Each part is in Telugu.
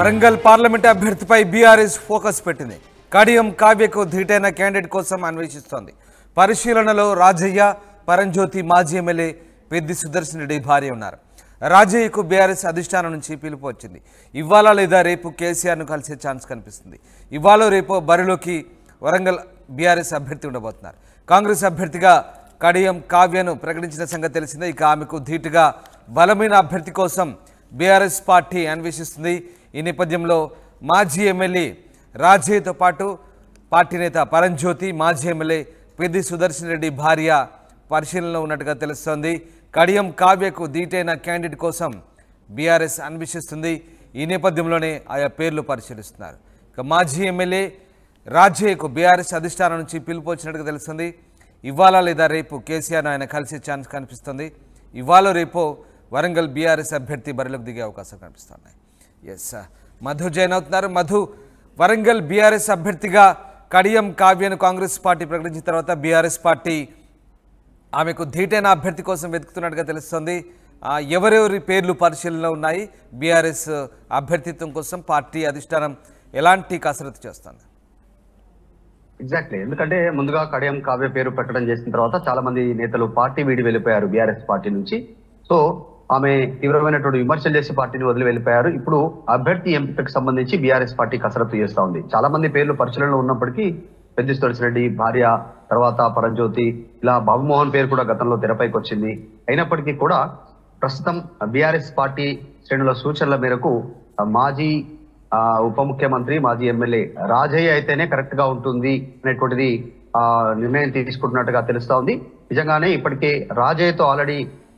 వరంగల్ పార్లమెంట్ అభ్యర్థిపై బీఆర్ఎస్ ఫోకస్ పెట్టింది కడియం కావ్యకు ధీటైన క్యాండిడేట్ కోసం అన్వేషిస్తోంది పరిశీలనలో రాజయ్య పరంజ్యోతి మాజీ ఎమ్మెల్యే పెద్ది సుదర్శన్ రెడ్డి భార్య ఉన్నారు రాజయ్యకు బీఆర్ఎస్ అధిష్టానం నుంచి పిలుపు వచ్చింది ఇవాళ లేదా రేపు కేసీఆర్ను కలిసే ఛాన్స్ కనిపిస్తుంది ఇవాళ రేపు బరిలోకి వరంగల్ బీఆర్ఎస్ అభ్యర్థి ఉండబోతున్నారు కాంగ్రెస్ అభ్యర్థిగా కడియం కావ్యను ప్రకటించిన సంగతి తెలిసిందే ఇక ఆమెకు ధీటుగా బలమైన అభ్యర్థి కోసం బీఆర్ఎస్ పార్టీ అన్వేషిస్తుంది ఈ నేపథ్యంలో మాజీ ఎమ్మెల్యే రాజయ్యతో పాటు పార్టీ నేత పరంజ్యోతి మాజీ ఎమ్మెల్యే పెద్ది సుదర్శన్ రెడ్డి భార్య పరిశీలనలో ఉన్నట్టుగా తెలుస్తోంది కడియం కావ్యకు ధీటైన క్యాండిడేట్ కోసం బీఆర్ఎస్ అన్వేషిస్తుంది ఈ నేపథ్యంలోనే ఆయా పేర్లు పరిశీలిస్తున్నారు ఇక మాజీ ఎమ్మెల్యే రాజయ్యకు బీఆర్ఎస్ అధిష్టానం నుంచి పిలుపు వచ్చినట్టుగా తెలుస్తుంది ఇవాళ లేదా రేపు కేసీఆర్ ఆయన కలిసే ఛాన్స్ కనిపిస్తుంది ఇవాళ రేపు వరంగల్ బీఆర్ఎస్ అభ్యర్థి బరిలోకి దిగే అవకాశం కనిపిస్తున్నాయి ఎస్ మధు జైన్ అవుతున్నారు మధు వరంగల్ బీఆర్ఎస్ అభ్యర్థిగా కడియం కావ్యను కాంగ్రెస్ పార్టీ ప్రకటించిన తర్వాత బీఆర్ఎస్ పార్టీ ఆమెకు ధీటైన అభ్యర్థి కోసం వెతుకుతున్నట్టుగా తెలుస్తోంది ఆ, ఎవరెవరి పేర్లు పరిశీలనలో ఉన్నాయి బీఆర్ఎస్ అభ్యర్థిత్వం కోసం పార్టీ అధిష్టానం ఎలాంటి కసరత్తు చేస్తుంది ఎగ్జాక్ట్లీ ఎందుకంటే ముందుగా కడియం కావ్య పేరు పెట్టడం చేసిన తర్వాత చాలా మంది నేతలు పార్టీ వీడి వెళ్ళిపోయారు బీఆర్ఎస్ పార్టీ నుంచి సో ఆమె తీవ్రమైనటువంటి విమర్శలు చేసి పార్టీని వదిలి వెళ్ళిపోయారు ఇప్పుడు అభ్యర్థి ఎంపికకు సంబంధించి బీఆర్ఎస్ పార్టీ కసరత్తు చేస్తా ఉంది చాలా మంది పేర్లు పరిశీలనలో ఉన్నప్పటికీ పెద్ది రెడ్డి భార్య తర్వాత పరంజ్యోతి ఇలా బాబుమోహన్ పేరు కూడా గతంలో తెరపైకి వచ్చింది అయినప్పటికీ కూడా ప్రస్తుతం బీఆర్ఎస్ పార్టీ శ్రేణుల సూచనల మేరకు ఆ, మాజీ ఆ, ఉప ముఖ్యమంత్రి మాజీ ఎమ్మెల్యే రాజయ్య అయితేనే కరెక్ట్ గా ఉంటుంది అనేటువంటిది ఆ నిర్ణయం తీసుకుంటున్నట్టుగా తెలుస్తా ఉంది నిజంగానే ఇప్పటికే రాజయ్యతో ఆల్రెడీ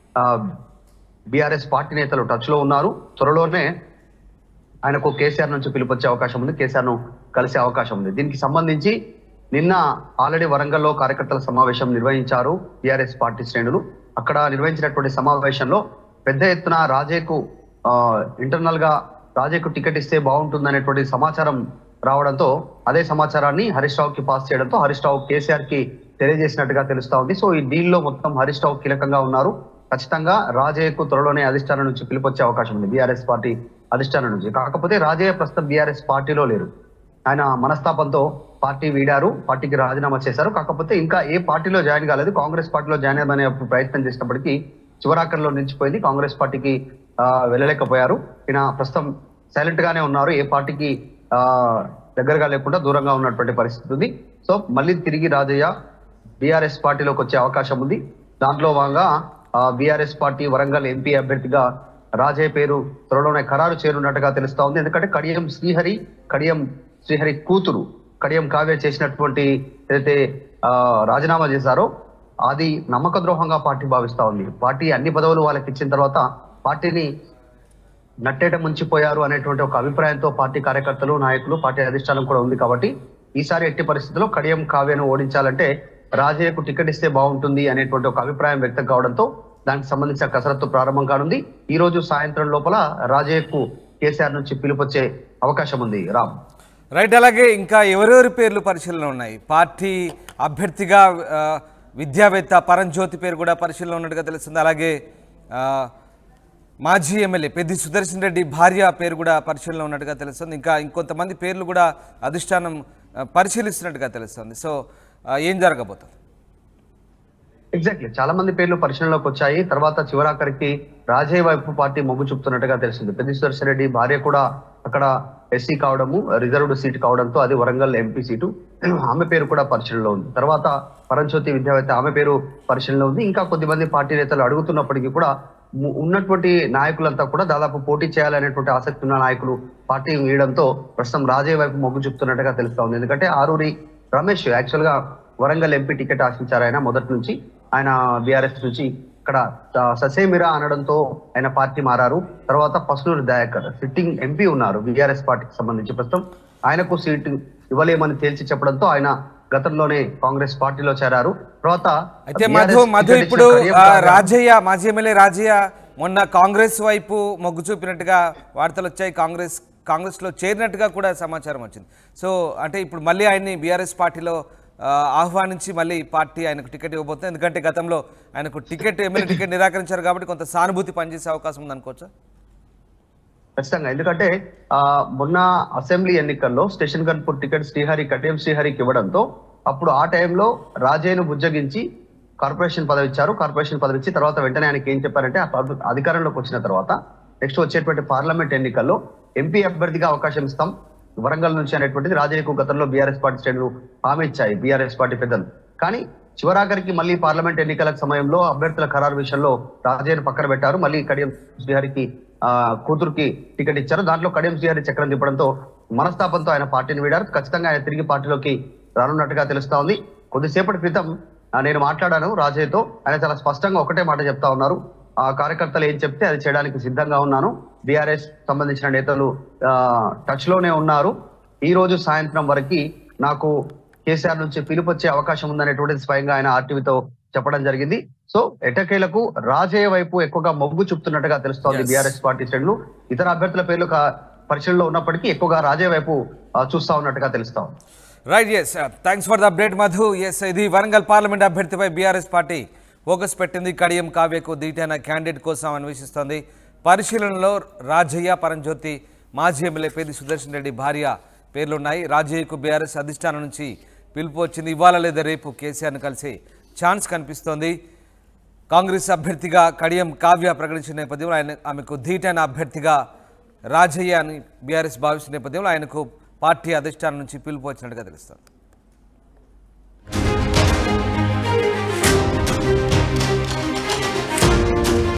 బీఆర్ఎస్ పార్టీ నేతలు టచ్ లో ఉన్నారు త్వరలోనే ఆయనకు కేసీఆర్ నుంచి పిలుపొచ్చే అవకాశం ఉంది కేసీఆర్ ను కలిసే అవకాశం ఉంది దీనికి సంబంధించి నిన్న ఆల్రెడీ వరంగల్లో కార్యకర్తల సమావేశం నిర్వహించారు టిఆర్ఎస్ పార్టీ శ్రేణులు అక్కడ నిర్వహించినటువంటి సమావేశంలో పెద్ద ఎత్తున రాజేకు ఇంటర్నల్ గా రాజేకు టికెట్ ఇస్తే బాగుంటుంది అనేటువంటి సమాచారం రావడంతో అదే సమాచారాన్ని హరీష్ రావుకి పాస్ చేయడంతో హరీష్ రావు కేసీఆర్ కి తెలియజేసినట్టుగా తెలుస్తా ఉంది సో ఈ డీల్ లో మొత్తం హరీష్ రావు కీలకంగా ఉన్నారు ఖచ్చితంగా రాజయ్యకు త్వరలోనే అధిష్టానం నుంచి పిలుపొచ్చే అవకాశం ఉంది బీఆర్ఎస్ పార్టీ అధిష్టానం నుంచి కాకపోతే రాజయ్య ప్రస్తుతం బీఆర్ఎస్ పార్టీలో లేరు ఆయన మనస్తాపంతో పార్టీ వీడారు పార్టీకి రాజీనామా చేశారు కాకపోతే ఇంకా ఏ పార్టీలో జాయిన్ కాలేదు కాంగ్రెస్ పార్టీలో జాయిన్ అయ్యమనే ప్రయత్నం చేసినప్పటికీ చివరాఖరిలో నిలిచిపోయింది కాంగ్రెస్ పార్టీకి ఆ, వెళ్ళలేకపోయారు ఈయన ప్రస్తుతం సైలెంట్ గానే ఉన్నారు ఏ పార్టీకి ఆ దగ్గరగా లేకుండా దూరంగా ఉన్నటువంటి పరిస్థితి ఉంది సో మళ్ళీ తిరిగి రాజయ్య బీఆర్ఎస్ పార్టీలోకి వచ్చే అవకాశం ఉంది దాంట్లో భాగంగా బీఆర్ఎస్ పార్టీ వరంగల్ ఎంపీ అభ్యర్థిగా రాజయ్య పేరు త్వరలోనే ఖరారు చేరున్నట్టుగా తెలుస్తా ఉంది ఎందుకంటే కడియం శ్రీహరి కడియం శ్రీహరి కూతురు కడియం కావ్య చేసినటువంటి ఏదైతే ఆ, రాజీనామా చేశారో అది నమ్మక ద్రోహంగా పార్టీ భావిస్తా ఉంది పార్టీ అన్ని పదవులు వాళ్ళకి ఇచ్చిన తర్వాత పార్టీని నట్టేట ముంచిపోయారు అనేటువంటి ఒక అభిప్రాయంతో పార్టీ కార్యకర్తలు నాయకులు పార్టీ అధిష్టానం కూడా ఉంది కాబట్టి ఈసారి ఎట్టి పరిస్థితుల్లో కడియం కావ్యను ఓడించాలంటే రాజయ్యకు టికెట్ ఇస్తే బాగుంటుంది అనేటువంటి ఒక అభిప్రాయం వ్యక్తం కావడంతో దానికి సంబంధించిన కసరత్తు ప్రారంభం కానుంది ఈ రోజు సాయంత్రం లోపల రాజయ్యకు కేసీఆర్ నుంచి పిలుపొచ్చే అవకాశం ఉంది రామ్ రైట్ అలాగే ఇంకా ఎవరెవరి పేర్లు పరిశీలన ఉన్నాయి పార్టీ అభ్యర్థిగా ఆ, విద్యావేత్త పరంజ్యోతి పేరు కూడా పరిశీలన ఉన్నట్టుగా తెలుస్తుంది అలాగే ఆ, మాజీ ఎమ్మెల్యే పెద్ది సుదర్శన్ రెడ్డి భార్య పేరు కూడా పరిశీలన ఉన్నట్టుగా తెలుస్తుంది ఇంకా ఇంకొంతమంది పేర్లు కూడా అధిష్టానం ఆ, పరిశీలిస్తున్నట్టుగా తెలుస్తుంది సో ఆ, ఏం జరగబోతుంది ఎగ్జాక్ట్లీ చాలా మంది పేర్లు పరిశీలనలోకి వచ్చాయి తర్వాత చివరాఖరికి రాజయ్య వైపు పార్టీ మొగ్గు చూపుతున్నట్టుగా తెలిసింది పెద్ది సుదర్శన్ రెడ్డి భార్య కూడా అక్కడ ఎస్సీ కావడము రిజర్వ్డ్ సీట్ కావడంతో అది వరంగల్ ఎంపీ సీటు ఆమె పేరు కూడా పరిశీలనలో ఉంది తర్వాత పరంజ్యోతి విద్యావేత్త ఆమె పేరు పరిశీలనలో ఉంది ఇంకా కొద్దిమంది పార్టీ నేతలు అడుగుతున్నప్పటికీ కూడా ము- ఉన్నటువంటి నాయకులంతా కూడా దాదాపు పోటీ చేయాలనేటువంటి ఆసక్తి ఉన్న నాయకులు పార్టీ వీయడంతో ప్రస్తుతం రాజయ్య వైపు మొగ్గు చూపుతున్నట్టుగా తెలుస్తా ఉంది ఎందుకంటే ఆరూరి రమేష్ యాక్చువల్ గా వరంగల్ ఎంపీ టికెట్ ఆశించారు ఆయన మొదటి నుంచి ఆయన బీఆర్ఎస్ నుంచి ఇక్కడ ఆ, ససేమిరా అనడంతో ఆయన పార్టీ మారారు తర్వాత పసునూరు దయాకర్ సిట్టింగ్ ఎంపీ ఉన్నారు బీఆర్ఎస్ పార్టీకి సంబంధించి ప్రస్తుతం ఆయనకు సీటు ఇవ్వలేమని తేల్చి చెప్పడంతో ఆయన గతంలోనే కాంగ్రెస్ పార్టీలో చేరారు తర్వాత అయితే BRS మధు మధు టికెట్ ఇప్పుడు ఇచ్చిన కడియం ఆ, కావ్య- రాజయ్య మాజీ ఎమ్మెల్యే రాజయ్య మొన్న కాంగ్రెస్ వైపు మొగ్గు చూపినట్టుగా వార్తలు వచ్చాయి కాంగ్రెస్ కాంగ్రెస్లో చేరినట్టుగా కూడా సమాచారం వచ్చింది సో అంటే ఇప్పుడు మళ్ళీ ఆయన్ని బీఆర్ఎస్ పార్టీలో ఆ, ఆహ్వానించి మళ్ళీ పార్టీ ఆయనకు టికెట్ ఇవ్వబోతుంది ఎందుకంటే గతంలో ఆయనకు టికెట్ ఎమ్మెల్యే టికెట్ నిరాకరించారు కాబట్టి కొంత సానుభూతి పనిచేసే అవకాశం ఉంది అనుకోవచ్చా ఖచ్చితంగా ఎందుకంటే ఆ మొన్న అసెంబ్లీ ఎన్నికల్లో స్టేషన్ గన్పూర్ టికెట్ శ్రీహరి కటేం శ్రీహరికి ఇవ్వడంతో అప్పుడు ఆ టైంలో రాజయ్యను బుజ్జగించి కార్పొరేషన్ పదవి ఇచ్చారు కార్పొరేషన్ పదవి ఇచ్చి తర్వాత వెంటనే ఆయనకి ఏం చెప్పారంటే ఆ పదవి- అధికారంలోకి వచ్చిన తర్వాత నెక్స్ట్ వచ్చేటువంటి పార్లమెంట్ ఎన్నికల్లో ఎంపీ అభ్యర్థిగా అవకాశం ఇస్తాం వరంగల్ నుంచి అనేటువంటిది రాజయ్యకు గతంలో బీఆర్ఎస్ పార్టీ శ్రేణులు హామీ ఇచ్చాయి బీఆర్ఎస్ పార్టీ పెద్దలు కానీ చివరాఖరికి మళ్ళీ పార్లమెంట్ ఎన్నికల సమయంలో అభ్యర్థుల ఖరారు విషయంలో రాజయ్యను పక్కన పెట్టారు మళ్ళీ కడియం శ్రీహరికి ఆ, కూతురుకి టికెట్ ఇచ్చారు దాంట్లో కడియం శ్రీహరి చక్రం తిప్పడంతో మనస్తాపంతో ఆయన పార్టీని వీడారు ఖచ్చితంగా ఆయన తిరిగి పార్టీలోకి రానున్నట్టుగా తెలుస్తా ఉంది కొద్దిసేపటి క్రితం ఆ, నేను మాట్లాడాను రాజయ్యతో ఆయన చాలా స్పష్టంగా ఒకటే మాట చెప్తా ఉన్నారు ఆ కార్యకర్తలు ఏం చెప్తే అది చేయడానికి సిద్ధంగా ఉన్నాను బీఆర్ఎస్ సంబంధించిన నేతలు టచ్ లోనే ఉన్నారు ఈ రోజు సాయంత్రం వరకు నాకు కేసీఆర్ నుంచి పిలుపు వచ్చే అవకాశం ఉందనేటువంటిది స్వయంగా ఆయన ఆర్టీవీతో చెప్పడం జరిగింది సో ఎటకేలకు రాజయ్య వైపు ఎక్కువగా మొగ్గు చూపుతున్నట్టుగా తెలుస్తోంది Yes. బీఆర్ఎస్ పార్టీ శ్రేణులు ఇతర అభ్యర్థుల పేర్లు కా- పరిశీలనలో ఉన్నప్పటికీ ఎక్కువగా రాజయ్య వైపు ఆ, చూస్తా ఉన్నట్టుగా తెలుస్తా ఉంది right yes thanks for the update Madhu yes ఇది వరంగల్ పార్లమెంట్ అభ్యర్థిపై బీఆర్ఎస్ పార్టీ ఫోకస్ పెట్టింది కడియం కావ్యకు ధీటైన క్యాండిడేట్ కోసం అన్వేషిస్తోంది పరిశీలనలో రాజయ్య పరంజ్యోతి మాజీ ఎమ్మెల్యే పేది సుదర్శన్ రెడ్డి భార్య పేర్లున్నాయి రాజయ్యకు బీఆర్ఎస్ అధిష్టానం నుంచి పిలుపు వచ్చింది ఇవాళ లేదా రేపు కేసీఆర్ను కలిసి ఛాన్స్ కనిపిస్తోంది కాంగ్రెస్ అభ్యర్థిగా కడియం కావ్య ప్రకటించిన నేపథ్యంలో ఆయన ఆమెకు ధీటైన అభ్యర్థిగా రాజయ్య అని బీఆర్ఎస్ భావిస్తున్న నేపథ్యంలో ఆయనకు పార్టీ అధిష్టానం నుంచి పిలుపు వచ్చినట్టుగా తెలుస్తోంది